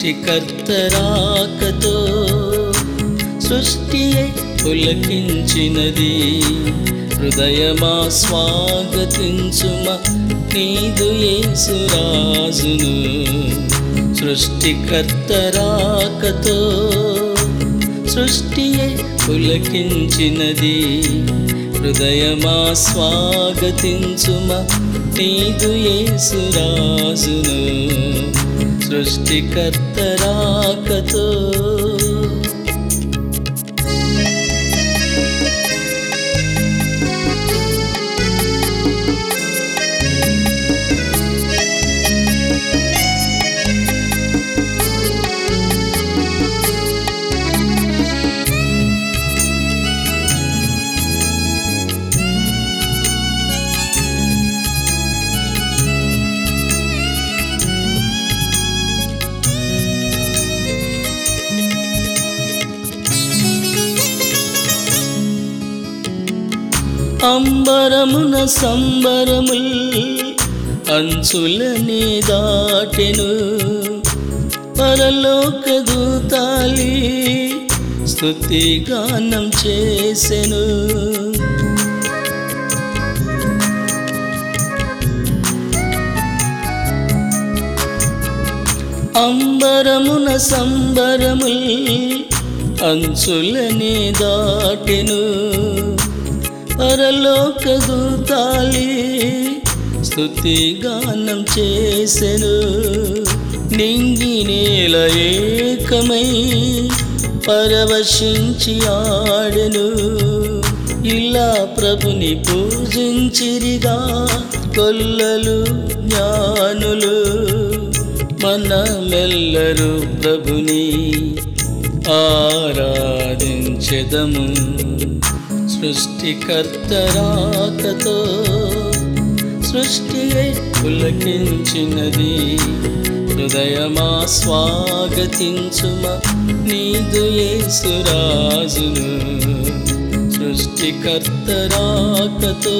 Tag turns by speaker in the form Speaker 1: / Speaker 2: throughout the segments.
Speaker 1: సృష్టికర్త రాకతో సృష్టియే పులకించినది హృదయమా స్వాగతించుమ నీదు యేసురాజును సృష్టికర్త రాకతో సృష్టియే పులకించినది హృదయమా స్వాగతించుమ నీదు యేసురాజును సృష్టికర్త రాకతో అంబరమున సంబరముల్ అంచులనే దాటెను పరలోక దూతాలి స్తుతి గానం చేసెను అంబరమున సంబరముల్ అంచులనే దాటెను పరలోక దూతాలి స్తుతి గానం చేసెను నింగి నేల ఏకమై పరవశించి ఆడెను ఇలా ప్రభుని పూజించిరిగా కొల్లలు జ్ఞానులు మనమెల్లరూ ప్రభుని ఆరాధించెదము సృష్టికర్త రాకతో సృష్టియే పులకించినది హృదయమా స్వాగతించుమ నీదు యేసురాజును సృష్టికర్త రాకతో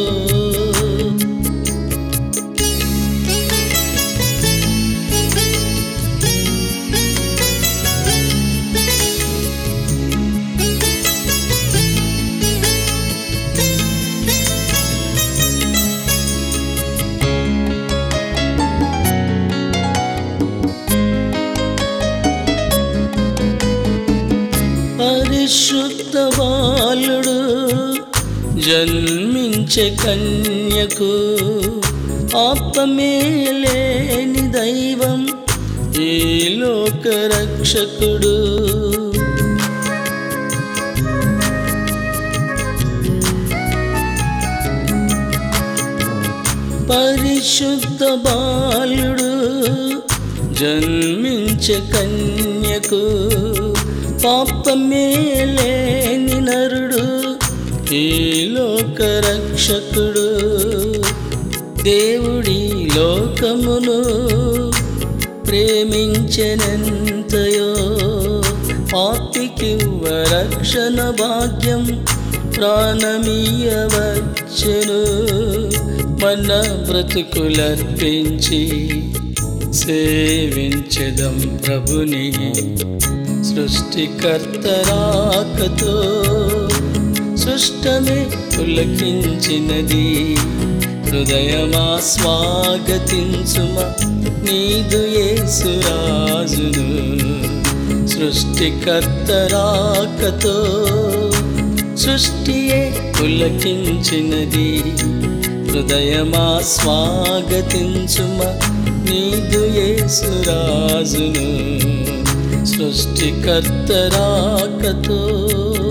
Speaker 1: పరిశుద్ధ బాలుడు జన్మించే కన్యకు ఆత్మమే లేని దైవం ఈ లోక రక్షకుడు పరిశుద్ధ బాలుడు జన్మించే కన్యకు పాపమే లేని నరుడు ఈ లోక రక్షకుడు దేవుడి లోకమును ప్రేమించెనంతయో పాపికి రక్షణ భాగ్యం ప్రాణమీయవచ్చెను మన బ్రతుకులర్పించి సేవించదం ప్రభుని సృష్టికర్త రాకతో సృష్టమే పులకించినది హృదయమా స్వాగతించుమ నీదు యేసురాజును సృష్టికర్త రాకతో సృష్టియే పులకించినది హృదయమా స్వాగతించుమ నీదు యేసురాజును సృష్టికర్త రాకతో